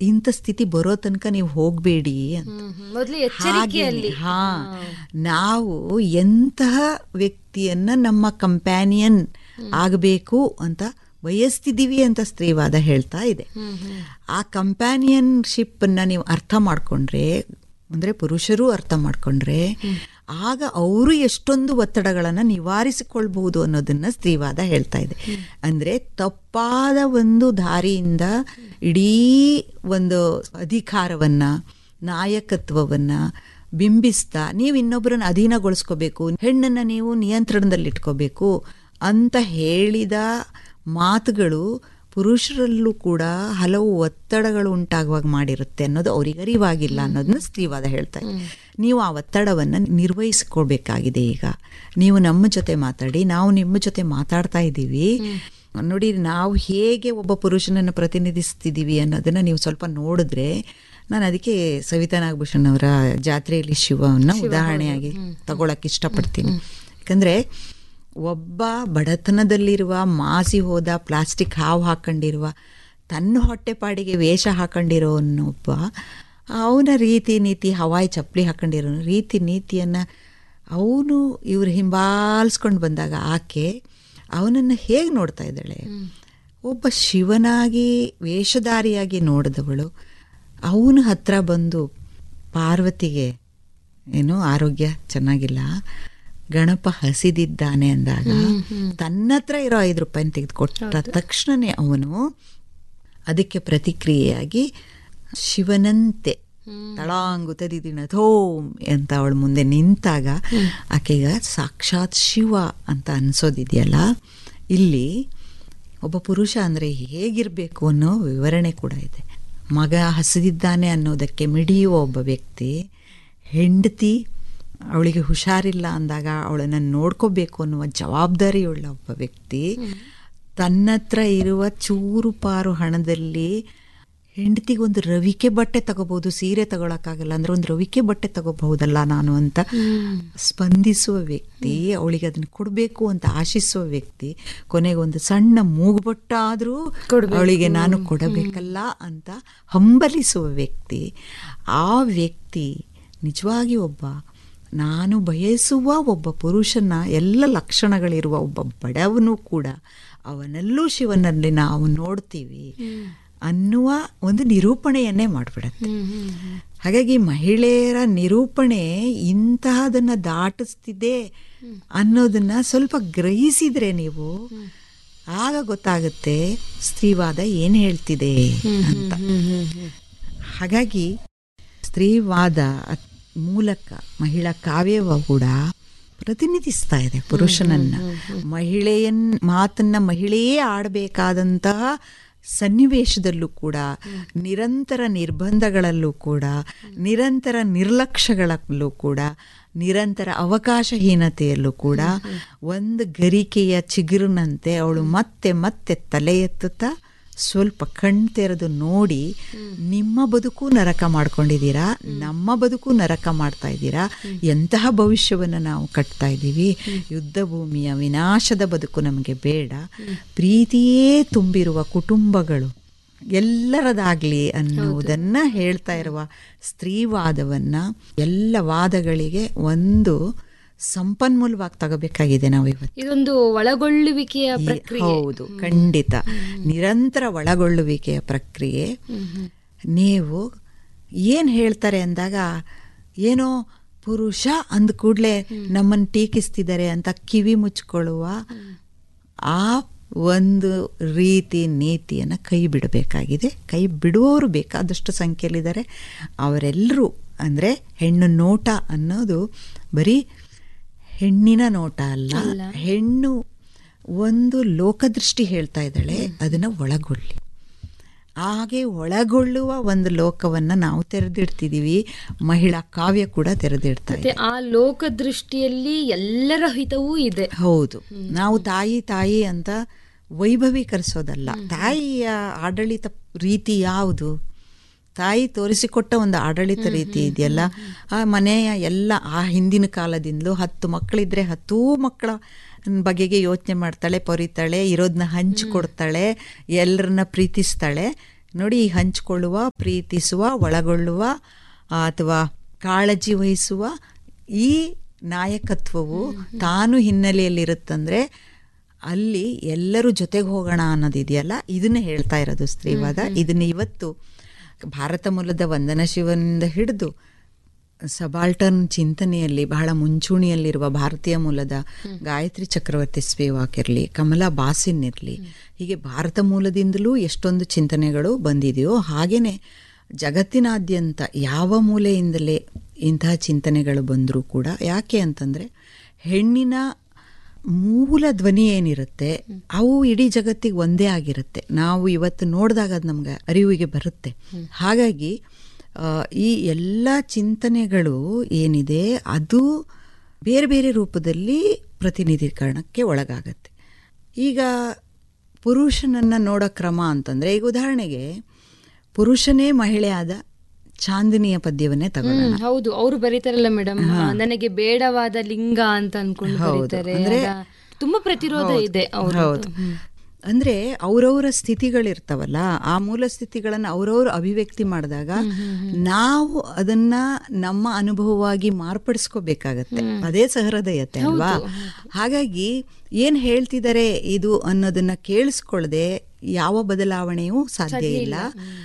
ಇಂಥ ಸ್ಥಿತಿ ಬರೋ ತನಕ ನೀವು ಹೋಗಬೇಡಿ ಅಂತ ಹ್ಮ್, ಹ್ಮ್. ಮೊದ್ಲು ಎಚ್ಚರಿಕೆಯಲ್ಲಿ ಹಾಗೇನೆ, ಹಾ ನಾವು ಎಂತಹ ವ್ಯಕ್ತಿಯನ್ನ ನಮ್ಮ ಕಂಪ್ಯಾನಿಯನ್ ಆಗಬೇಕು ಅಂತ ಬಯಸ್ತಿದ್ದೀವಿ ಅಂತ ಸ್ತ್ರೀವಾದ ಹೇಳ್ತಾ ಇದೆ ಆ ಕಂಪ್ಯಾನಿಯನ್ಶಿಪ್ ಅನ್ನ ನೀವು ಅರ್ಥ ಮಾಡ್ಕೊಂಡ್ರೆ ಅಂದ್ರೆ ಪುರುಷರು ಅರ್ಥ ಮಾಡ್ಕೊಂಡ್ರೆ ಆಗ ಅವರು ಎಷ್ಟೊಂದು ಒತ್ತಡಗಳನ್ನು ನಿವಾರಿಸಿಕೊಳ್ಬಹುದು ಅನ್ನೋದನ್ನ ಸ್ತ್ರೀವಾದ ಹೇಳ್ತಾ ಇದೆ ಅಂದ್ರೆ ತಪ್ಪಾದ ಒಂದು ದಾರಿಯಿಂದ ಇಡೀ ಒಂದು ಅಧಿಕಾರವನ್ನ ನಾಯಕತ್ವವನ್ನ ಬಿಂಬಿಸ್ತಾ ನೀವು ಇನ್ನೊಬ್ಬರನ್ನ ಅಧೀನಗೊಳಿಸ್ಕೋಬೇಕು ಹೆಣ್ಣನ್ನ ನೀವು ನಿಯಂತ್ರಣದಲ್ಲಿಟ್ಕೋಬೇಕು ಅಂತ ಹೇಳಿದ ಮಾತುಗಳು ಪುರುಷರಲ್ಲೂ ಕೂಡ ಹಲವು ಒತ್ತಡಗಳು ಉಂಟಾಗುವಾಗ ಮಾಡಿರುತ್ತೆ ಅನ್ನೋದು ಅವ್ರಿಗೆ ಅರಿವಾಗಿಲ್ಲ ಅನ್ನೋದನ್ನ ಸ್ತ್ರೀವಾದ ಹೇಳ್ತಾ ಇದೆ ನೀವು ಆ ಒತ್ತಡವನ್ನು ನಿರ್ವಹಿಸ್ಕೊಳ್ಬೇಕಾಗಿದೆ ಈಗ ನೀವು ನಮ್ಮ ಜೊತೆ ಮಾತಾಡಿ ನಾವು ನಿಮ್ಮ ಜೊತೆ ಮಾತಾಡ್ತಾ ಇದ್ದೀವಿ ನೋಡಿ ನಾವು ಹೇಗೆ ಒಬ್ಬ ಪುರುಷನನ್ನು ಪ್ರತಿನಿಧಿಸ್ತಿದ್ದೀವಿ ಅನ್ನೋದನ್ನ ನೀವು ಸ್ವಲ್ಪ ನೋಡಿದ್ರೆ ನಾನು ಅದಕ್ಕೆ ಸವಿತಾ ನಾಗಭೂಷಣ್ ಅವರ ಜಾತ್ರೆಯಲ್ಲಿ ಶಿವವನ್ನ ಉದಾಹರಣೆಯಾಗಿ ತಗೊಳಕ್ ಇಷ್ಟಪಡ್ತೀನಿ ಯಾಕಂದ್ರೆ ಒಬ್ಬ ಬಡತನದಲ್ಲಿರುವ ಮಾಸಿ ಹೋದ ಪ್ಲಾಸ್ಟಿಕ್ ಹಾವು ಹಾಕೊಂಡಿರುವ ತನ್ನ ಹೊಟ್ಟೆಪಾಡಿಗೆ ವೇಷ ಹಾಕೊಂಡಿರೋನೊಬ್ಬ ಅವನ ರೀತಿ ನೀತಿ ಹವಾಯಿ ಚಪ್ಪಲಿ ಹಾಕೊಂಡಿರೋ ರೀತಿ ನೀತಿಯನ್ನು ಅವನು ಇವ್ರು ಹಿಂಬಾಲಿಸ್ಕೊಂಡು ಬಂದಾಗ ಆಕೆ ಅವನನ್ನು ಹೇಗೆ ನೋಡ್ತಾ ಇದ್ದಾಳೆ ಒಬ್ಬ ಶಿವನಾಗಿ ವೇಷಧಾರಿಯಾಗಿ ನೋಡಿದವಳು ಅವನ ಹತ್ರ ಬಂದು ಪಾರ್ವತಿಗೆ ಏನು ಆರೋಗ್ಯ ಚೆನ್ನಾಗಿಲ್ಲ ಗಣಪ ಹಸಿದಿದ್ದಾನೆ ಅಂದಾಗ ತನ್ನ ಹತ್ರ ಇರೋ ಐದು ರೂಪಾಯಿನ ತೆಗೆದುಕೊಟ್ಟ ತಕ್ಷಣನೇ ಅವನು ಅದಕ್ಕೆ ಪ್ರತಿಕ್ರಿಯೆಯಾಗಿ ಶಿವನಂತೆ ತಳಾಂಗುತದಿದಿನ ಥೋಮ್ ಅಂತ ಅವಳ ಮುಂದೆ ನಿಂತಾಗ ಆಕೆಗ ಸಾಕ್ಷಾತ್ ಶಿವ ಅಂತ ಅನ್ಸೋದಿದೆಯಲ್ಲ ಇಲ್ಲಿ ಒಬ್ಬ ಪುರುಷ ಅಂದರೆ ಹೇಗಿರಬೇಕು ಅನ್ನೋ ವಿವರಣೆ ಕೂಡ ಇದೆ ಮಗ ಹಸಿದಿದ್ದಾನೆ ಅನ್ನೋದಕ್ಕೆ ಮಿಡಿಯುವ ಒಬ್ಬ ವ್ಯಕ್ತಿ ಹೆಂಡತಿ ಅವಳಿಗೆ ಹುಷಾರಿಲ್ಲ ಅಂದಾಗ ಅವಳನ್ನು ನೋಡ್ಕೋಬೇಕು ಅನ್ನುವ ಜವಾಬ್ದಾರಿಯುಳ್ಳ ಒಬ್ಬ ವ್ಯಕ್ತಿ ತನ್ನತ್ರ ಇರುವ ಚೂರು ಪಾರು ಹಣದಲ್ಲಿ ಹೆಂಡತಿಗೊಂದು ರವಿಕೆ ಬಟ್ಟೆ ತಗೋಬಹುದು ಸೀರೆ ತಗೊಳಕ್ಕಾಗಲ್ಲ ಅಂದ್ರೆ ಒಂದು ರವಿಕೆ ಬಟ್ಟೆ ತಗೋಬಹುದಲ್ಲ ನಾನು ಅಂತ ಸ್ಪಂದಿಸುವ ವ್ಯಕ್ತಿ ಅವಳಿಗೆ ಅದನ್ನ ಕೊಡಬೇಕು ಅಂತ ಆಶಿಸುವ ವ್ಯಕ್ತಿ ಕೊನೆಗೆ ಒಂದು ಸಣ್ಣ ಮೂಗುಬಟ್ಟಾದ್ರೂ ಅವಳಿಗೆ ನಾನು ಕೊಡಬೇಕಲ್ಲ ಅಂತ ಹಂಬಲಿಸುವ ವ್ಯಕ್ತಿ ಆ ವ್ಯಕ್ತಿ ನಿಜವಾಗಿ ಒಬ್ಬ ನಾನು ಬಯಸುವ ಒಬ್ಬ ಪುರುಷನ ಎಲ್ಲ ಲಕ್ಷಣಗಳಿರುವ ಒಬ್ಬ ಬಡವನು ಕೂಡ ಅವನಲ್ಲೂ ಶಿವನಲ್ಲಿ ನಾವು ನೋಡ್ತೀವಿ ಅನ್ನುವ ಒಂದು ನಿರೂಪಣೆಯನ್ನೇ ಮಾಡಿಬಿಡತ್ತೆ ಹಾಗಾಗಿ ಮಹಿಳೆಯರ ನಿರೂಪಣೆ ಇಂತಹದನ್ನ ದಾಟಿಸ್ತಿದೆ ಅನ್ನೋದನ್ನ ಸ್ವಲ್ಪ ಗ್ರಹಿಸಿದ್ರೆ ನೀವು ಆಗ ಗೊತ್ತಾಗುತ್ತೆ ಸ್ತ್ರೀವಾದ ಏನು ಹೇಳ್ತಿದೆ ಅಂತ ಹಾಗಾಗಿ ಸ್ತ್ರೀವಾದ ಮೂಲಕ ಮಹಿಳಾ ಕಾವ್ಯವ ಕೂಡ ಪ್ರತಿನಿಧಿಸ್ತಾ ಇದೆ ಪುರುಷನನ್ನ ಮಹಿಳೆಯನ್ ಮಾತನ್ನ ಮಹಿಳೆಯೇ ಆಡಬೇಕಾದಂತಹ ಸನ್ನಿವೇಶದಲ್ಲೂ ಕೂಡ ನಿರಂತರ ನಿರ್ಬಂಧಗಳಲ್ಲೂ ಕೂಡ ನಿರಂತರ ನಿರ್ಲಕ್ಷ್ಯಗಳಲ್ಲೂ ಕೂಡ ನಿರಂತರ ಅವಕಾಶಹೀನತೆಯಲ್ಲೂ ಕೂಡ ಒಂದು ಗರಿಕೆಯ ಚಿಗುರಿನಂತೆ ಅವಳು ಮತ್ತೆ ಮತ್ತೆ ತಲೆ ಎತ್ತುತ್ತಾ ಸ್ವಲ್ಪ ಕಣ್ ತೆರೆದು ನೋಡಿ ನಿಮ್ಮ ಬದುಕು ನರಕ ಮಾಡ್ಕೊಂಡಿದ್ದೀರಾ ನಮ್ಮ ಬದುಕು ನರಕ ಮಾಡ್ತಾ ಇದ್ದೀರಾ ಎಂತಹ ಭವಿಷ್ಯವನ್ನು ನಾವು ಕಟ್ತಾ ಇದ್ದೀವಿ ಯುದ್ಧ ಭೂಮಿಯ ವಿನಾಶದ ಬದುಕು ನಮಗೆ ಬೇಡ ಪ್ರೀತಿಯೇ ತುಂಬಿರುವ ಕುಟುಂಬಗಳು ಎಲ್ಲರದಾಗ್ಲಿ ಅನ್ನುವುದನ್ನ ಹೇಳ್ತಾ ಇರುವ ಸ್ತ್ರೀವಾದವನ್ನ ಎಲ್ಲ ವಾದಗಳಿಗೆ ಒಂದು ಸಂಪನ್ಮೂಲವಾಗಿ ತಗೋಬೇಕಾಗಿದೆ ನಾವು ಇವತ್ತು ಇದೊಂದು ಒಳಗೊಳ್ಳುವಿಕೆಯ ಪ್ರಕ್ರಿಯೆ ಹೌದು ಖಂಡಿತ ನಿರಂತರ ಒಳಗೊಳ್ಳುವಿಕೆಯ ಪ್ರಕ್ರಿಯೆ ನೀವು ಏನು ಹೇಳ್ತಾರೆ ಅಂದಾಗ ಏನೋ ಪುರುಷ ಅಂದ ಕೂಡಲೇ ನಮ್ಮನ್ನು ಟೀಕಿಸ್ತಿದ್ದಾರೆ ಅಂತ ಕಿವಿ ಮುಚ್ಕೊಳ್ಳುವ ಆ ಒಂದು ರೀತಿ ನೀತಿಯನ್ನು ಕೈ ಬಿಡಬೇಕಾಗಿದೆ ಕೈ ಬಿಡುವವರು ಬೇಕಾದಷ್ಟು ಸಂಖ್ಯೆಯಲ್ಲಿದ್ದಾರೆ ಅವರೆಲ್ಲರೂ ಅಂದರೆ ಹೆಣ್ಣು ನೋಟ ಅನ್ನೋದು ಬರೀ ಹೆಣ್ಣಿನ ನೋಟ ಅಲ್ಲ ಹೆಣ್ಣು ಒಂದು ಲೋಕದೃಷ್ಟಿ ಹೇಳ್ತಾ ಇದ್ದಾಳೆ ಅದನ್ನು ಒಳಗೊಳ್ಳಿ ಹಾಗೆ ಒಳಗೊಳ್ಳುವ ಒಂದು ಲೋಕವನ್ನು ನಾವು ತೆರೆದಿಡ್ತಿದ್ದೀವಿ ಮಹಿಳಾ ಕಾವ್ಯ ಕೂಡ ತೆರೆದಿಡ್ತಾ ಇದೆ ಮತ್ತೆ ಆ ಲೋಕದೃಷ್ಟಿಯಲ್ಲಿ ಎಲ್ಲರ ಹಿತವೂ ಇದೆ ಹೌದು ನಾವು ತಾಯಿ ತಾಯಿ ಅಂತ ವೈಭವೀಕರಿಸೋದಲ್ಲ ತಾಯಿಯ ಆಡಳಿತ ರೀತಿ ಯಾವುದು ತಾಯಿ ತೋರಿಸಿಕೊಟ್ಟ ಒಂದು ಆಡಳಿತ ರೀತಿ ಇದೆಯಲ್ಲ ಆ ಮನೆಯ ಎಲ್ಲ ಆ ಹಿಂದಿನ ಕಾಲದಿಂದಲೂ ಹತ್ತು ಮಕ್ಕಳಿದ್ರೆ ಹತ್ತೂ ಮಕ್ಕಳ ಬಗೆಗೆ ಯೋಚನೆ ಮಾಡ್ತಾಳೆ ಪೊರಿತಾಳೆ ಇರೋದನ್ನ ಹಂಚಿಕೊಡ್ತಾಳೆ ಎಲ್ಲರನ್ನ ಪ್ರೀತಿಸ್ತಾಳೆ ನೋಡಿ ಈ ಹಂಚಿಕೊಳ್ಳುವ ಪ್ರೀತಿಸುವ ಒಳಗೊಳ್ಳುವ ಅಥವಾ ಕಾಳಜಿ ವಹಿಸುವ ಈ ನಾಯಕತ್ವವು ತಾನು ಹಿನ್ನೆಲೆಯಲ್ಲಿರುತ್ತಂದ್ರೆ ಅಲ್ಲಿ ಎಲ್ಲರೂ ಜೊತೆಗೆ ಹೋಗೋಣ ಅನ್ನೋದಿದೆಯಲ್ಲ ಇದನ್ನ ಹೇಳ್ತಾ ಇರೋದು ಸ್ತ್ರೀವಾದ ಇದನ್ನ ಇವತ್ತು ಭಾರತ ಮೂಲದ ವಂದನ ಶಿವನಿಂದ ಹಿಡಿದು ಸಬಾಲ್ಟರ್ನ್ ಚಿಂತನೆಯಲ್ಲಿ ಬಹಳ ಮುಂಚೂಣಿಯಲ್ಲಿರುವ ಭಾರತೀಯ ಮೂಲದ ಗಾಯತ್ರಿ ಚಕ್ರವರ್ತಿ ಸ್ಪೇವಾಕ್ ಇರಲಿ ಕಮಲಾ ಬಾಸಿನ್ ಇರಲಿ ಹೀಗೆ ಭಾರತ ಮೂಲದಿಂದಲೂ ಎಷ್ಟೊಂದು ಚಿಂತನೆಗಳು ಬಂದಿದೆಯೋ ಹಾಗೇನೆ ಜಗತ್ತಿನಾದ್ಯಂತ ಯಾವ ಮೂಲೆಯಿಂದಲೇ ಇಂತಹ ಚಿಂತನೆಗಳು ಬಂದರೂ ಕೂಡ ಯಾಕೆ ಅಂತಂದರೆ ಹೆಣ್ಣಿನ ಮೂಲ ಧ್ವನಿ ಏನಿರುತ್ತೆ ಅವು ಇಡೀ ಜಗತ್ತಿಗೆ ಒಂದೇ ಆಗಿರುತ್ತೆ ನಾವು ಇವತ್ತು ನೋಡಿದಾಗ ಅದು ನಮ್ಗೆ ಅರಿವಿಗೆ ಬರುತ್ತೆ ಹಾಗಾಗಿ ಆ, ಈ ಎಲ್ಲ ಚಿಂತನೆಗಳು ಏನಿದೆ ಅದು ಬೇರೆ ಬೇರೆ ರೂಪದಲ್ಲಿ ಪ್ರತಿನಿಧೀಕರಣಕ್ಕೆ ಒಳಗಾಗತ್ತೆ ಈಗ ಪುರುಷನನ್ನು ನೋಡೋ ಕ್ರಮ ಅಂತಂದರೆ ಈಗ ಉದಾಹರಣೆಗೆ ಪುರುಷನೇ ಮಹಿಳೆಯಾದ ಚಾಂದಿನಿಯ ಪದ್ಯವನ್ನೇ ತಗೊಳ್ಳೋಣ ಹ್ಮ್, ಹೌದು ಅವರು ಬರೀತಾರಲ್ಲ ಮೇಡಮ್ ನನಗೆ ಬೇಡವಾದ ಲಿಂಗ ಅಂತ ಅನ್ಕೊಂಡು ಹೌದು. ಬರೀತಾರೆ ಅಂದ್ರೆ- ಅದ- ತುಂಬಾ ಪ್ರತಿರೋಧ ಇದೆ ಅವರು ಹೌದು ಅಂದ್ರೆ ಅವರವರ ಸ್ಥಿತಿಗಳಿರ್ತಾವಲ್ಲ ಆ ಮೂಲ ಸ್ಥಿತಿಗಳನ್ನು ಅವರವರು ಅಭಿವ್ಯಕ್ತಿ ಮಾಡಿದಾಗ ನಾವು ಅದನ್ನ ನಮ್ಮ ಅನುಭವವಾಗಿ ಮಾರ್ಪಡಿಸ್ಕೋಬೇಕಾಗತ್ತೆ ಅದೇ ಸಹೃದಯತೆ ಅಲ್ವಾ ಹಾಗಾಗಿ ಏನ್ ಹೇಳ್ತಿದ್ದಾರೆ ಇದು ಅನ್ನೋದನ್ನ ಕೇಳಿಸ್ಕೊಳ್ಳದೆ ಯಾವ ಬದಲಾವಣೆಯೂ ಸಾಧ್ಯ ಇಲ್ಲ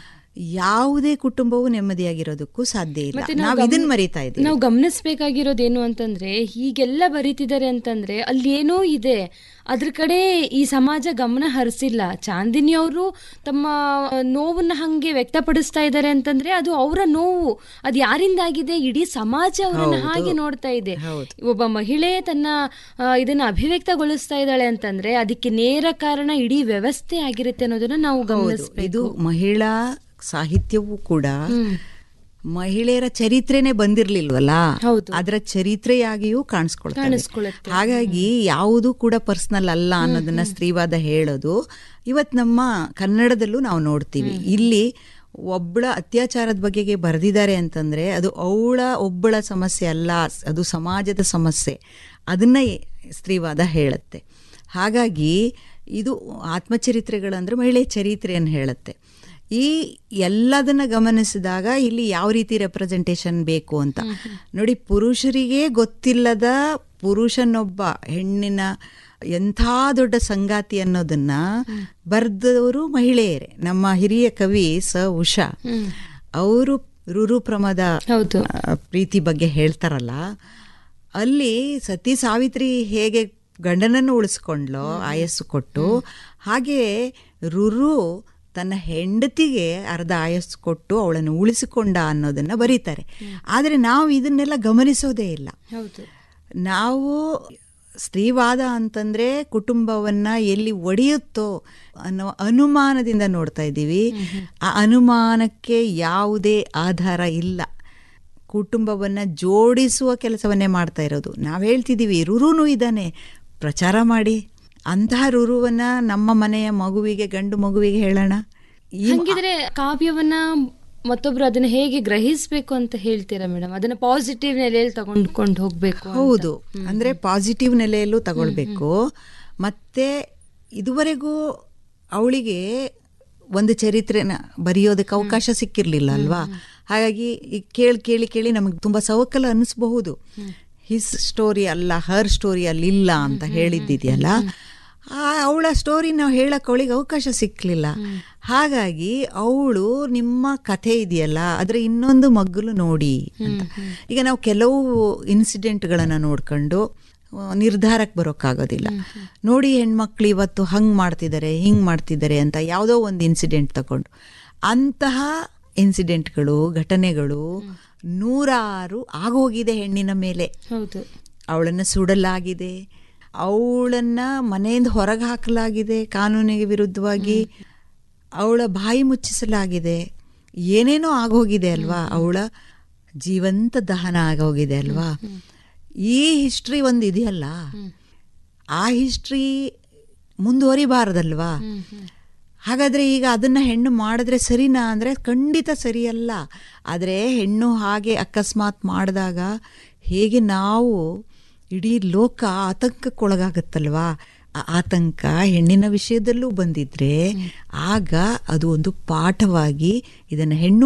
ಯಾವುದೇ ಕುಟುಂಬವು ನೆಮ್ಮದಿಯಾಗಿರೋದಕ್ಕೂ ಸಾಧ್ಯ ಇಲ್ಲ ಮತ್ತೆ ನಾವು ನಾವು ಇದನ್ನ ಮರಿತಾ ಇದ್ದೀವಿ ನಾವು ಗಮನಿಸ್ಬೇಕಾಗಿರೋದು ಏನು ಅಂತಂದ್ರೆ ಹೀಗೆಲ್ಲ ಬರೀತಿದ್ದಾರೆ ಅಂತಂದ್ರೆ ಅಲ್ಲಿ ಏನೋ ಇದೆ ಅದ್ರ ಕಡೆ ಈ ಸಮಾಜ ಗಮನ ಹರಿಸಿಲ್ಲ ಚಾಂದಿನಿ ಅವರು ತಮ್ಮ ನೋವನ್ನ ಹಂಗೆ ವ್ಯಕ್ತಪಡಿಸ್ತಾ ಇದ್ದಾರೆ ಅಂತಂದ್ರೆ ಅದು ಅವರ ನೋವು ಅದು ಯಾರಿಂದ ಆಗಿದೆ ಇಡೀ ಸಮಾಜ ಅವರನ್ನ ಹಾಗೆ ನೋಡ್ತಾ ಇದೆ ಹೌದು. ಒಬ್ಬ ಮಹಿಳೆ ತನ್ನ ಆ, ಇದನ್ನ ಅಭಿವ್ಯಕ್ತಗೊಳಿಸ್ತಾ ಇದ್ದಾಳೆ ಅಂತಂದ್ರೆ ಅದಕ್ಕೆ ನೇರ ಕಾರಣ ಇಡೀ ವ್ಯವಸ್ಥೆ ಆಗಿರುತ್ತೆ ಅನ್ನೋದನ್ನ ನಾವು ಹೌದು. ಗಮನಿಸ್ಬೇಕು ಇದು ಮಹಿಳಾ ಸಾಹಿತ್ಯವೂ ಕೂಡ ಮಹಿಳೆಯರ ಚರಿತ್ರೆನೇ ಬಂದಿರ್ಲಿಲ್ವಲ್ಲ ಹೌದು. ಅದರ ಚರಿತ್ರೆಯಾಗಿಯೂ ಕಾಣಿಸ್ಕೊಳ್ತವೆ ಕಾಣಿಸ್ಕೊಳ್ಳುತ್ತೆ. ಹಾಗಾಗಿ ಯಾವುದು ಕೂಡ ಪರ್ಸನಲ್ ಅಲ್ಲ ಅನ್ನೋದನ್ನ ಸ್ತ್ರೀವಾದ ಹೇಳೋದು ಇವತ್ ನಮ್ಮ ಕನ್ನಡದಲ್ಲೂ ನಾವು ನೋಡ್ತೀವಿ ಇಲ್ಲಿ ಒಬ್ಬಳ ಅತ್ಯಾಚಾರದ ಬಗೆಗೆ ಬರೆದಿದ್ದಾರೆ ಅಂತಂದ್ರೆ ಅದು ಅವಳ ಒಬ್ಬಳ ಸಮಸ್ಯೆ ಅಲ್ಲ ಅದು ಸಮಾಜದ ಸಮಸ್ಯೆ ಅದನ್ನ ಎ- ಸ್ತ್ರೀವಾದ ಹೇಳುತ್ತೆ ಹಾಗಾಗಿ ಇದು ಆತ್ಮಚರಿತ್ರೆಗಳಂದ್ರೆ ಮಹಿಳೆ ಚರಿತ್ರೆಯನ್ನು ಹೇಳುತ್ತೆ ಈ ಎಲ್ಲದನ್ನ ಗಮನಿಸಿದಾಗ ಇಲ್ಲಿ ಯಾವ ರೀತಿ ರೆಪ್ರೆಸೆಂಟೇಷನ್ ಬೇಕು ಅಂತ ನೋಡಿ ಪುರುಷರಿಗೆ ಗೊತ್ತಿಲ್ಲದ ಪುರುಷನೊಬ್ಬ ಹೆಣ್ಣಿನ ಎಂಥ ದೊಡ್ಡ ಸಂಗಾತಿ ಅನ್ನೋದನ್ನ ಬರ್ದವರು ಮಹಿಳೆಯರೇ ನಮ್ಮ ಹಿರಿಯ ಕವಿ ಸ ಉಷಾ ಅವರು ರುರುಪ್ರಮದ ಹೌದು ಆ, ಪ್ರೀತಿ ಬಗ್ಗೆ ಹೇಳ್ತಾರಲ್ಲ ಅಲ್ಲಿ ಸತಿ ಸಾವಿತ್ರಿ ಹೇಗೆ ಗಂಡನನ್ನು ಉಳಿಸ್ಕೊಂಡ್ಲೋ ಆಯಸ್ಸು ಕೊಟ್ಟು ಹಾಗೆ ರುರು ತನ್ನ ಹೆಂಡತಿಗೆ ಅರ್ಧ ಆಯಸ್ಸು ಕೊಟ್ಟು ಅವಳನ್ನು ಉಳಿಸಿಕೊಂಡ ಅನ್ನೋದನ್ನ ಬರೀತಾರೆ ಆದರೆ ನಾವು ಇದನ್ನೆಲ್ಲ ಗಮನಿಸೋದೇ ಇಲ್ಲ ಹೌದು ನಾವು ಸ್ತ್ರೀವಾದ ಅಂತಂದ್ರೆ ಕುಟುಂಬವನ್ನ ಎಲ್ಲಿ ಒಡೆಯುತ್ತೋ ಅನ್ನೋ ಅನುಮಾನದಿಂದ ನೋಡ್ತಾ ಇದ್ದೀವಿ ಆ ಅನುಮಾನಕ್ಕೆ ಯಾವುದೇ ಆಧಾರ ಇಲ್ಲ ಕುಟುಂಬವನ್ನ ಜೋಡಿಸುವ ಕೆಲಸವನ್ನೇ ಮಾಡ್ತಾ ಇರೋದು ನಾವು ಹೇಳ್ತಿದ್ದೀವಿ ರುರುನು ಇದ್ದಾನೆ ಪ್ರಚಾರ ಮಾಡಿ ಅಂತಹ ರುರುವನ್ನ ನಮ್ಮ ಮನೆಯ ಮಗುವಿಗೆ ಗಂಡು ಮಗುವಿಗೆ ಹೇಳೋಣ ಈ ಹಂಗಿದ್ರೆ ಕಾವ್ಯವನ್ನ ಮತ್ತೊಬ್ರು ಅದನ್ನ ಹೇಗೆ ಗ್ರಹಿಸ್ಬೇಕು ಅಂತ ಹೇಳ್ತೀರಾ ಮೇಡಮ್ ಅದನ್ನ ಪಾಸಿಟಿವ್ ನೆಲೆಯಲ್ಲಿ ತಗೊಂಡ್ಕೊಂಡು ಹೋಗ್ಬೇಕು ಅಂತ. ಹೌದು ಅಂದ್ರೆ ಪಾಸಿಟಿವ್ ನೆಲೆಯಲ್ಲೂ ತಗೊಳ್ಬೇಕು ಮತ್ತೆ ಇದುವರೆಗೂ ಅವಳಿಗೆ ಒಂದು ಚರಿತ್ರೆನ ಬರೆಯೋದಕ್ಕೆ ಅವಕಾಶ ಸಿಕ್ಕಿರ್ಲಿಲ್ಲ ಅಲ್ವಾ ಹಾಗಾಗಿ ಈ ಕೇಳಿ ಕೇಳಿ ಕೇಳಿ ನಮಗೆ ತುಂಬಾ ಸವಕಲ ಅನ್ನಿಸ್ಬಹುದು ಹಿಸ್ ಸ್ಟೋರಿ ಅಲ್ಲ ಹರ್ ಸ್ಟೋರಿ ಅಲ್ಲಿ ಇಲ್ಲ ಅಂತ ಹೇಳಿದ್ದಿದೆಯಲ್ಲ ಅವಳ ಸ್ಟೋರಿ ನಾವು ಹೇಳಕ್ ಅವಳಿಗೆ ಅವಕಾಶ ಸಿಕ್ಲಿಲ್ಲ ಹಾಗಾಗಿ ಅವಳು ನಿಮ್ಮ ಕಥೆ ಇದೆಯಲ್ಲ ಅದರ ಇನ್ನೊಂದು ಮಗ್ಗಲು ನೋಡಿ ಅಂತ ಈಗ ನಾವು ಕೆಲವು ಇನ್ಸಿಡೆಂಟ್ಗಳನ್ನು ನೋಡ್ಕೊಂಡು ಆ, ನಿರ್ಧಾರಕ್ಕೆ ಬರೋಕ್ಕಾಗೋದಿಲ್ಲ ನೋಡಿ ಹೆಣ್ಮಕ್ಳು ಇವತ್ತು ಹಂಗೆ ಮಾಡ್ತಿದ್ದಾರೆ ಹಿಂಗೆ ಮಾಡ್ತಿದ್ದಾರೆ ಅಂತ ಯಾವುದೋ ಒಂದು ಇನ್ಸಿಡೆಂಟ್ ತಗೊಂಡು ಅಂತಹ ಇನ್ಸಿಡೆಂಟ್ಗಳು ಘಟನೆಗಳು ನೂರಾರು ಆಗೋಗಿದೆ ಹೆಣ್ಣಿನ ಮೇಲೆ ಹೌದು ಅವಳನ್ನು ಸುಡಲಾಗಿದೆ ಅವಳನ್ನ ಮನೆಯಿಂದ ಹೊರಗೆ ಹಾಕಲಾಗಿದೆ ಕಾನೂನಿಗೆ ವಿರುದ್ಧವಾಗಿ ಅವಳ ಬಾಯಿ ಮುಚ್ಚಿಸಲಾಗಿದೆ ಏನೇನೋ ಆಗೋಗಿದೆ ಅಲ್ವಾ ಅವಳ ಜೀವಂತ ದಹನ ಆಗೋಗಿದೆ ಅಲ್ವಾ ಈ ಹಿಸ್ಟ್ರಿ ಒಂದು ಇದೆಯಲ್ಲ ಆ ಹಿಸ್ಟ್ರಿ ಮುಂದುವರಿಬಾರದಲ್ವಾ ಹಾಗಾದ್ರೆ ಈಗ ಅದನ್ನ ಹೆಣ್ಣು ಮಾಡಿದ್ರೆ ಸರಿನಾ ಅಂದ್ರೆ ಖಂಡಿತ ಸರಿಯಲ್ಲ ಆದರೆ ಹೆಣ್ಣು ಹಾಗೆ ಅಕಸ್ಮಾತ್ ಮಾಡಿದಾಗ ಹೇಗೆ ನಾವು ಇಡೀ ಲೋಕ ಆತಂಕಕ್ಕೊಳಗಾಗತ್ತಲ್ವಾ ಆ ಆತಂಕ ಹೆಣ್ಣಿನ ವಿಷಯದಲ್ಲೂ ಬಂದಿದ್ರೆ ಆಗ ಅದು ಒಂದು ಪಾಠವಾಗಿ ಇದನ್ನ ಹೆಣ್ಣು